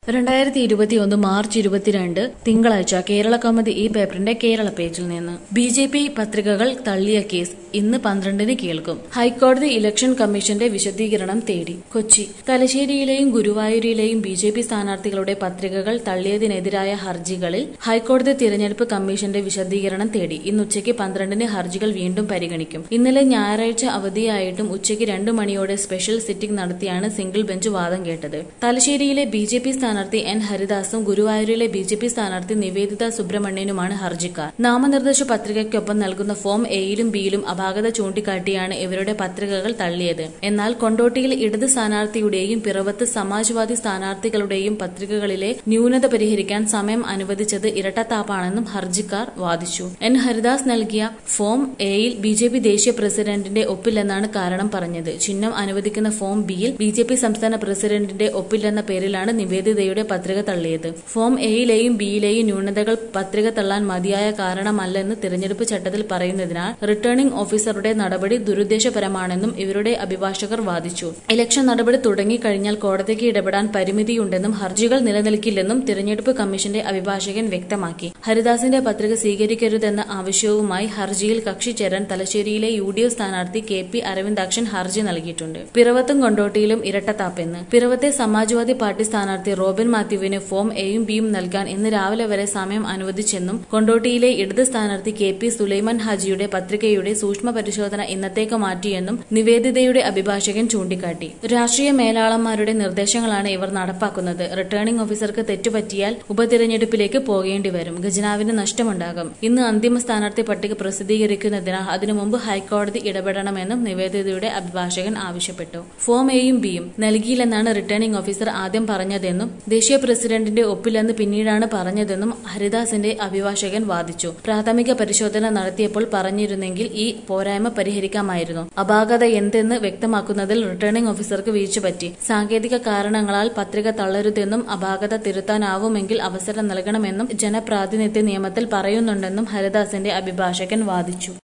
രണ്ടായിരത്തി ഇരുപത്തിയൊന്ന് മാർച്ച് ഇരുപത്തിരണ്ട് തിങ്കളാഴ്ച കേരള കൗമുദി ഈ പേപ്പറിന്റെ കേരള പേജിൽ നിന്ന് ബി ജെ പി പത്രികകൾ തള്ളിയ കേസ് ഇന്ന് പന്ത്രണ്ടിന് കേൾക്കും ഹൈക്കോടതി ഇലക്ഷൻ കമ്മീഷന്റെ വിശദീകരണം തേടി കൊച്ചി തലശ്ശേരിയിലെയും ഗുരുവായൂരിലെയും ബി ജെ പി സ്ഥാനാർത്ഥികളുടെ പത്രികകൾ തള്ളിയതിനെതിരായ ഹർജികളിൽ ഹൈക്കോടതി തിരഞ്ഞെടുപ്പ് കമ്മീഷന്റെ വിശദീകരണം തേടി ഇന്ന് ഉച്ചയ്ക്ക് പന്ത്രണ്ടിന് ഹർജികൾ വീണ്ടും പരിഗണിക്കും ഇന്നലെ ഞായറാഴ്ച അവധിയായിട്ടും ഉച്ചയ്ക്ക് രണ്ട് മണിയോടെ സ്പെഷ്യൽ സിറ്റിംഗ് നടത്തിയാണ് സിംഗിൾ ബെഞ്ച് വാദം കേട്ടത് തലശ്ശേരിയിലെ ബി ജെ പി സ്ഥാനാർത്ഥി എൻ ഹരിദാസും ഗുരുവായൂരിലെ ബി ജെ പി സ്ഥാനാർത്ഥി നിവേദിത സുബ്രഹ്മണ്യനുമാണ് ഹർജിക്കാർ നാമനിർദ്ദേശ പത്രികയ്ക്കൊപ്പം നൽകുന്ന ഫോം എയിലും ബിയിലും അപാകത ചൂണ്ടിക്കാട്ടിയാണ് ഇവരുടെ പത്രികകൾ തള്ളിയത് എന്നാൽ കൊണ്ടോട്ടിയിൽ ഇടത് സ്ഥാനാർത്ഥിയുടെയും പിറവത്ത് സമാജ്വാദി സ്ഥാനാർത്ഥികളുടെയും പത്രികകളിലെ ന്യൂനത പരിഹരിക്കാൻ സമയം അനുവദിച്ചത് ഇരട്ടത്താപ്പാണെന്നും ഹർജിക്കാർ വാദിച്ചു എൻ ഹരിദാസ് നൽകിയ ഫോം എയിൽ ബി ജെ പി ദേശീയ പ്രസിഡന്റിന്റെ ഒപ്പില്ലെന്നാണ് കാരണം പറഞ്ഞത് ചിഹ്നം അനുവദിക്കുന്ന ഫോം ബിയിൽ ബി ജെ പി സംസ്ഥാന പ്രസിഡന്റിന്റെ ഒപ്പില്ലെന്ന പേരിലാണ് നിവേദിതയുടെ പത്രിക തള്ളിയത് ഫോം എയിലെയും ബിയിലെയും ന്യൂനതകൾ പത്രിക തള്ളാൻ മതിയായ കാരണമല്ലെന്ന് തിരഞ്ഞെടുപ്പ് ചട്ടത്തിൽ പറയുന്നതിനാൽ റിട്ടേണിംഗ് ഓഫീസറുടെ നടപടി ദുരുദ്ദേശപരമാണെന്നും ഇവരുടെ അഭിഭാഷകർ വാദിച്ചു ഇലക്ഷൻ നടപടി തുടങ്ങിക്കഴിഞ്ഞാൽ കോടതിക്ക് ഇടപെടാൻ പരിമിതിയുണ്ടെന്നും ഹർജികൾ നിലനിൽക്കില്ലെന്നും തിരഞ്ഞെടുപ്പ് കമ്മീഷന്റെ അഭിഭാഷകൻ വ്യക്തമാക്കി ഹരിദാസിന്റെ പത്രിക സ്വീകരിക്കരുതെന്ന ആവശ്യവുമായി ഹർജിയിൽ കക്ഷി ചേരാൻ തലശ്ശേരിയിലെ യു ഡി എഫ് സ്ഥാനാർത്ഥി കെ പി അരവിന്ദാക്ഷൻ ഹർജി നൽകിയിട്ടുണ്ട് പിറവത്തും കൊണ്ടോട്ടിയിലും ഇരട്ടത്താപ്പെന്ന് പിറവത്തെ സമാജ്വാദി പാർട്ടി സ്ഥാനാർത്ഥി റോബിൻ മാത്യുവിന് ഫോം എയും ബിയും നൽകാൻ ഇന്ന് രാവിലെ വരെ സമയം അനുവദിച്ചെന്നും കൊണ്ടോട്ടിയിലെ ഇടത് സ്ഥാനാർത്ഥി കെ പി സുലൈമാൻ ഹാജിയുടെ പത്രികയുടെ സൂക്ഷ്മ പരിശോധന ഇന്നത്തേക്ക് മാറ്റിയെന്നും നിവേദിതയുടെ അഭിഭാഷകൻ ചൂണ്ടിക്കാട്ടി രാഷ്ട്രീയ മേലാളന്മാരുടെ നിർദ്ദേശങ്ങളാണ് ഇവർ നടപ്പാക്കുന്നത് റിട്ടേണിംഗ് ഓഫീസർക്ക് തെറ്റുപറ്റിയാൽ ഉപതിരഞ്ഞെടുപ്പിലേക്ക് പോകേണ്ടി വരും ഖജനാവിന് നഷ്ടമുണ്ടാകും ഇന്ന് അന്തിമ സ്ഥാനാർത്ഥി പട്ടിക പ്രസിദ്ധീകരിക്കുന്നതിനാൽ അതിനു മുമ്പ് ഹൈക്കോടതി ഇടപെടണമെന്നും നിവേദിതയുടെ അഭിഭാഷകൻ ആവശ്യപ്പെട്ടു ഫോം എയും ബിയും നൽകിയില്ലെന്നാണ് റിട്ടേണിംഗ് ഓഫീസർ ആദ്യം പറഞ്ഞതെന്നും ദേശീയ പ്രസിഡന്റിന്റെ ഒപ്പില്ലെന്ന് പിന്നീടാണ് പറഞ്ഞതെന്നും ഹരിദാസിന്റെ അഭിഭാഷകൻ വാദിച്ചു പ്രാഥമിക പരിശോധന നടത്തിയപ്പോൾ പറഞ്ഞിരുന്നെങ്കിൽ ഈ പോരായ്മ പരിഹരിക്കാമായിരുന്നു അപാകത എന്തെന്ന് വ്യക്തമാക്കുന്നതിൽ റിട്ടേണിംഗ് ഓഫീസർക്ക് വീഴ്ചപറ്റി സാങ്കേതിക കാരണങ്ങളാൽ പത്രിക തള്ളരുതെന്നും അപാകത തിരുത്താനാവുമെങ്കിൽ അവസരം നൽകണമെന്നും ജനപ്രാതിനിധ്യ നിയമത്തിൽ പറയുന്നുണ്ടെന്നും ഹരിദാസിന്റെ അഭിഭാഷകൻ വാദിച്ചു